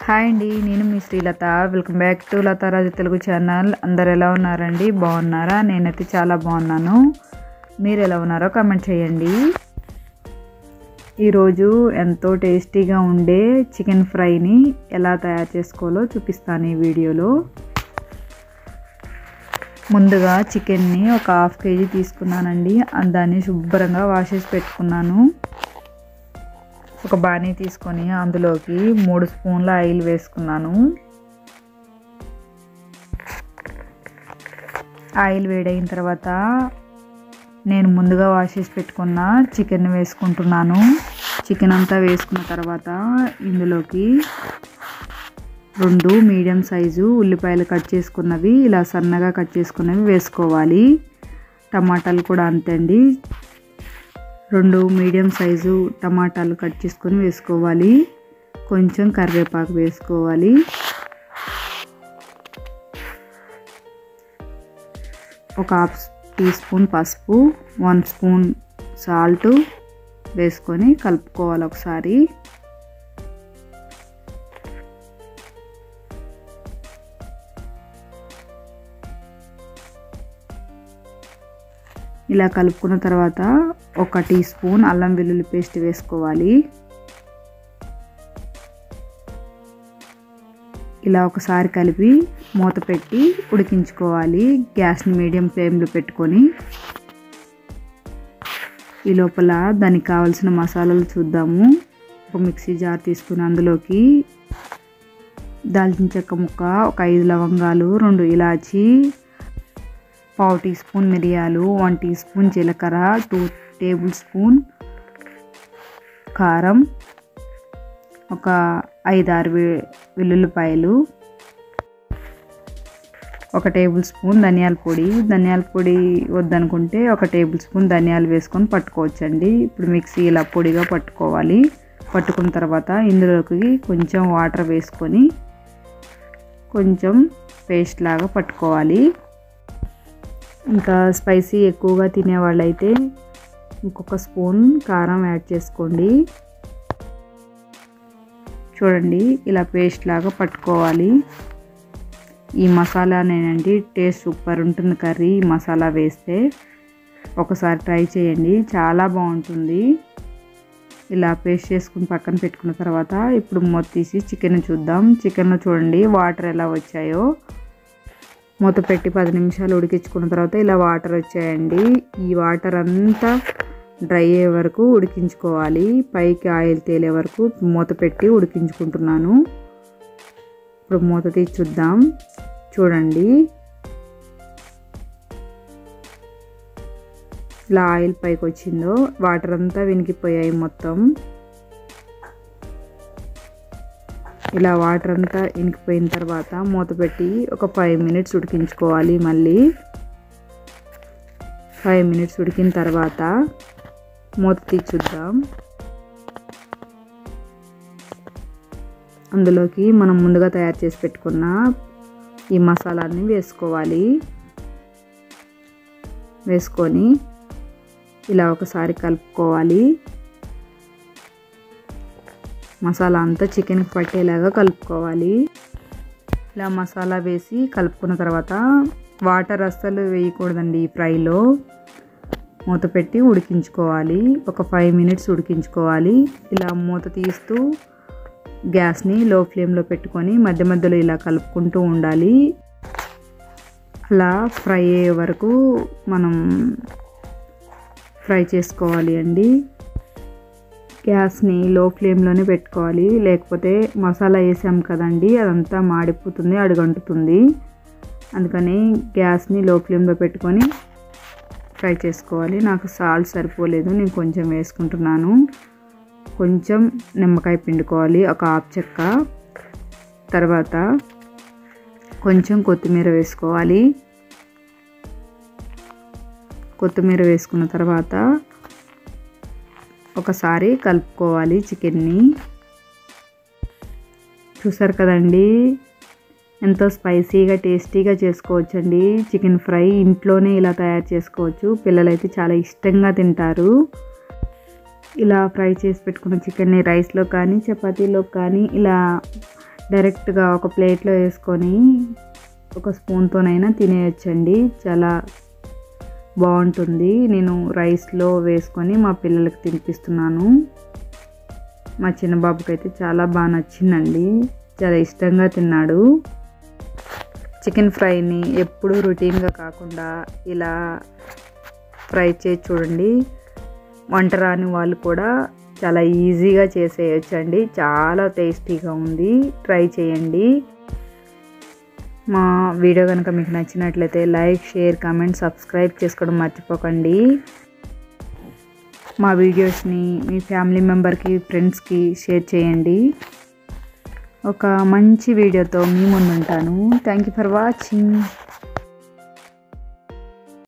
hi అండి నేను మీ Srilatha welcome back to Latha Raju Telugu channel అందరు ఎలా ఉన్నారండి బాగున్నారా నేనైతే చాలా బాగున్నాను మీరు ఎలా ఉన్నారో కామెంట్ చేయండి ఈరోజు ఎంతో టేస్టీగా ఉండే చికెన్ ఫ్రైని ఎలా తయారు చేసుకోవాలో చూపిస్తాను ఈ వీడియోలో ముందుగా చికెన్ని ఒక హాఫ్ కేజీ తీసుకున్నానండి దాన్ని శుభ్రంగా వాష్ చేసి పెట్టుకున్నాను ఒక బాణీ తీసుకొని అందులోకి మూడు స్పూన్ల ఆయిల్ వేసుకున్నాను ఆయిల్ వేడైన తర్వాత నేను ముందుగా వాష్ చేసి పెట్టుకున్న చికెన్ వేసుకుంటున్నాను చికెన్ అంతా వేసుకున్న తర్వాత ఇందులోకి రెండు మీడియం సైజు ఉల్లిపాయలు కట్ చేసుకున్నవి ఇలా సన్నగా కట్ చేసుకున్నవి వేసుకోవాలి టమాటాలు కూడా అంతే అండి రెండు మీడియం సైజు టమాటాలు కట్ చేసుకొని వేసుకోవాలి కొంచెం కరివేపాకు వేసుకోవాలి ఒక హాఫ్ టీ స్పూన్ పసుపు వన్ స్పూన్ సాల్ట్ వేసుకొని కలుపుకోవాలి ఒకసారి ఇలా కలుపుకున్న తర్వాత ఒక టీ స్పూన్ అల్లం వెల్లుల్లి పేస్ట్ వేసుకోవాలి ఇలా ఒకసారి కలిపి మూత పెట్టి ఉడికించుకోవాలి గ్యాస్ని మీడియం ఫ్లేమ్లో పెట్టుకొని ఈ లోపల దానికి కావాల్సిన మసాలాలు చూద్దాము ఒక మిక్సీ జార్ తీసుకుని అందులోకి దాల్చిన చెక్క ముక్క ఒక ఐదు లవంగాలు రెండు ఇలాచి పావు టీ స్పూన్ మిరియాలు వన్ టీ స్పూన్ జీలకర్ర టూ టేబుల్ స్పూన్ కారం ఒక ఐదారు వెల్లుల్లిపాయలు ఒక టేబుల్ స్పూన్ ధనియాల పొడి ధనియాల పొడి వద్దనుకుంటే ఒక టేబుల్ స్పూన్ ధనియాలు వేసుకొని పట్టుకోవచ్చండి ఇప్పుడు మిక్సీ ఇలా పొడిగా పట్టుకోవాలి పట్టుకున్న తర్వాత ఇందులోకి కొంచెం వాటర్ వేసుకొని కొంచెం పేస్ట్ లాగా పట్టుకోవాలి ఇంకా స్పైసీ ఎక్కువగా తినేవాళ్ళైతే ఇంకొక స్పూన్ కారం యాడ్ చేసుకోండి చూడండి ఇలా పేస్ట్ లాగా పట్టుకోవాలి ఈ మసాలానేనండి టేస్ట్ సూపర్ ఉంటుంది కర్రీ మసాలా వేస్తే ఒకసారి ట్రై చేయండి చాలా బాగుంటుంది ఇలా పేస్ట్ చేసుకుని పక్కన పెట్టుకున్న తర్వాత ఇప్పుడు మూత తీసి చికెన్ చూద్దాం చికెన్లో చూడండి వాటర్ ఎలా వచ్చాయో మూత పెట్టి పది నిమిషాలు ఉడికించుకున్న తర్వాత ఇలా వాటర్ వచ్చాయండి ఈ వాటర్ అంతా డ్రై అయ్యే వరకు ఉడికించుకోవాలి పైకి ఆయిల్ తేలే వరకు మూత పెట్టి ఉడికించుకుంటున్నాను ఇప్పుడు మూత తీసి చూద్దాం చూడండి ఇలా ఆయిల్ పైకి వచ్చిందో వాటర్ అంతా వినికిపోయాయి మొత్తం ఇలా వాటర్ అంతా ఇనికిపోయిన తర్వాత మూత పెట్టి ఒక ఫైవ్ మినిట్స్ ఉడికించుకోవాలి మళ్ళీ ఫైవ్ మినిట్స్ ఉడికిన తర్వాత మూత తీసి చూద్దాం అందులోకి మనం ముందుగా తయారు చేసి పెట్టుకున్న ఈ మసాలాన్ని వేసుకోవాలి వేసుకొని ఇలా ఒకసారి కలుపుకోవాలి మసాలా అంతా చికెన్కి పట్టేలాగా కలుపుకోవాలి ఇలా మసాలా వేసి కలుపుకున్న తర్వాత వాటర్ అస్సలు వేయకూడదండి ఈ ఫ్రైలో మూత పెట్టి ఉడికించుకోవాలి ఒక ఫైవ్ మినిట్స్ ఉడికించుకోవాలి ఇలా మూత తీస్తూ గ్యాస్ని లో ఫ్లేమ్లో పెట్టుకొని మధ్య మధ్యలో ఇలా కలుపుకుంటూ ఉండాలి అలా ఫ్రై అయ్యే వరకు మనం ఫ్రై చేసుకోవాలి అండి గ్యాస్ని లో ఫ్లేమ్లోనే పెట్టుకోవాలి లేకపోతే మసాలా వేసాం కదండి అదంతా మాడిపోతుంది అడుగంటుతుంది అందుకని గ్యాస్ని లో ఫ్లేమ్లో పెట్టుకొని ఫ్రై చేసుకోవాలి నాకు సాల్ట్ సరిపోలేదు నేను కొంచెం వేసుకుంటున్నాను కొంచెం నిమ్మకాయ పిండుకోవాలి ఒక ఆపు చెక్క తర్వాత కొంచెం కొత్తిమీర వేసుకోవాలి కొత్తిమీర వేసుకున్న తర్వాత ఒకసారి కలుపుకోవాలి చికెన్ని చూసారు కదండి ఎంతో స్పైసీగా టేస్టీగా చేసుకోవచ్చండి చికెన్ ఫ్రై ఇంట్లోనే ఇలా తయారు చేసుకోవచ్చు పిల్లలైతే చాలా ఇష్టంగా తింటారు ఇలా ఫ్రై చేసి పెట్టుకున్న చికెన్ని రైస్లో కానీ చపాతీలో కానీ ఇలా డైరెక్ట్గా ఒక ప్లేట్లో వేసుకొని ఒక స్పూన్తోనైనా తినేయచ్చండి చాలా బాగుంటుంది నేను రైస్లో వేసుకొని మా పిల్లలకి తినిపిస్తున్నాను మా చిన్న బాబుకి అయితే చాలా బాగా నచ్చిందండి చాలా ఇష్టంగా తిన్నాడు చికెన్ ఫ్రైని ఎప్పుడూ రొటీన్గా కాకుండా ఇలా ఫ్రై చేసి చూడండి వంట రాని వాళ్ళు కూడా చాలా ఈజీగా చేసేయచ్చు అండి చాలా టేస్టీగా ఉంది ట్రై చేయండి మా వీడియో కనుక మీకు నచ్చినట్లయితే లైక్ షేర్ కామెంట్ సబ్స్క్రైబ్ చేసుకోవడం మర్చిపోకండి మా వీడియోస్ని మీ ఫ్యామిలీ మెంబర్కి ఫ్రెండ్స్కి షేర్ చేయండి ఒక మంచి వీడియోతో మీ ముందుంటాను థ్యాంక్ యూ ఫర్ వాచింగ్